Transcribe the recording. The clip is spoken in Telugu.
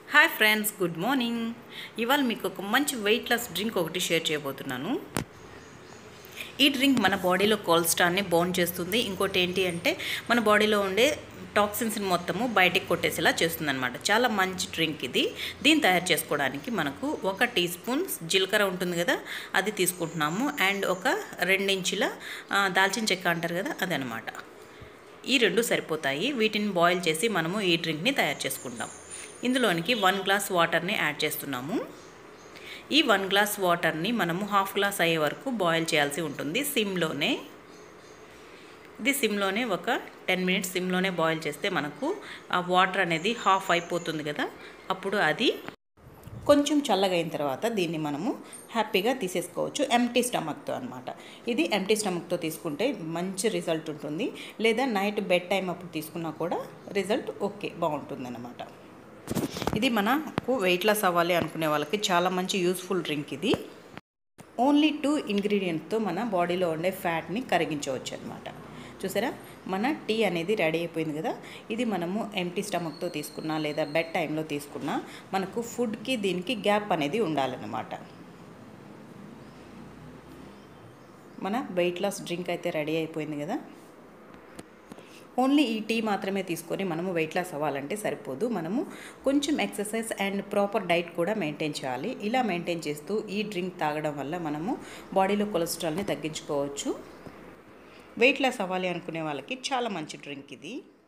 హాయ్ ఫ్రెండ్స్ గుడ్ మార్నింగ్ ఇవాళ మీకు ఒక మంచి వెయిట్ లాస్ డ్రింక్ ఒకటి షేర్ చేయబోతున్నాను ఈ డ్రింక్ మన బాడీలో కొలెస్ట్రాల్ని బౌన్ చేస్తుంది ఇంకోటి ఏంటి అంటే మన బాడీలో ఉండే టాక్సిన్స్ని మొత్తము బయటికి కొట్టేసేలా చేస్తుంది అనమాట చాలా మంచి డ్రింక్ ఇది దీన్ని తయారు చేసుకోవడానికి మనకు ఒక టీ స్పూన్ జీలకర్ర ఉంటుంది కదా అది తీసుకుంటున్నాము అండ్ ఒక రెండించుల ఆ, దాల్చిన చెక్క అంటారు కదా అదనమాట ఈ రెండు సరిపోతాయి వీటిని బాయిల్ చేసి మనము ఈ డ్రింక్ని తయారు చేసుకుంటాం ఇందులోనికి వన్ గ్లాస్ వాటర్ని యాడ్ చేస్తున్నాము ఈ వన్ గ్లాస్ వాటర్ని మనము హాఫ్ గ్లాస్ అయ్యే వరకు బాయిల్ చేయాల్సి ఉంటుంది సిమ్లోనే ఇది సిమ్లోనే ఒక టెన్ మినిట్స్ సిమ్లోనే బాయిల్ చేస్తే మనకు ఆ వాటర్ అనేది హాఫ్ అయిపోతుంది కదా అప్పుడు అది కొంచెం చల్లగా అయిన తర్వాత దీన్ని మనము హ్యాపీగా తీసేసుకోవచ్చు ఎంటీ స్టమక్తో అనమాట ఇది ఎంటీ స్టమక్తో తీసుకుంటే మంచి రిజల్ట్ ఉంటుంది లేదా నైట్ బెడ్ టైం అప్పుడు తీసుకున్నా కూడా రిజల్ట్ ఓకే బాగుంటుంది అనమాట ఇది మనకు వెయిట్ లాస్ అవ్వాలి అనుకునే వాళ్ళకి చాలా మంచి యూస్ఫుల్ డ్రింక్ ఇది ఓన్లీ టూ ఇంగ్రీడియంట్స్తో మన బాడీలో ఉండే ఫ్యాట్ని కరిగించవచ్చు అనమాట చూసారా మన టీ అనేది రెడీ అయిపోయింది కదా ఇది మనము ఎంటీ స్టమక్తో తీసుకున్నా లేదా బెడ్ టైంలో తీసుకున్నా మనకు ఫుడ్కి దీనికి గ్యాప్ అనేది ఉండాలన్నమాట మన వెయిట్ లాస్ డ్రింక్ అయితే రెడీ అయిపోయింది కదా ఓన్లీ ఈ టీ మాత్రమే తీసుకొని మనము వెయిట్ లాస్ అవ్వాలంటే సరిపోదు మనము కొంచెం ఎక్సర్సైజ్ అండ్ ప్రాపర్ డైట్ కూడా మెయింటైన్ చేయాలి ఇలా మెయింటైన్ చేస్తూ ఈ డ్రింక్ తాగడం వల్ల మనము బాడీలో కొలెస్ట్రాల్ని తగ్గించుకోవచ్చు వెయిట్ లాస్ అవ్వాలి అనుకునే వాళ్ళకి చాలా మంచి డ్రింక్ ఇది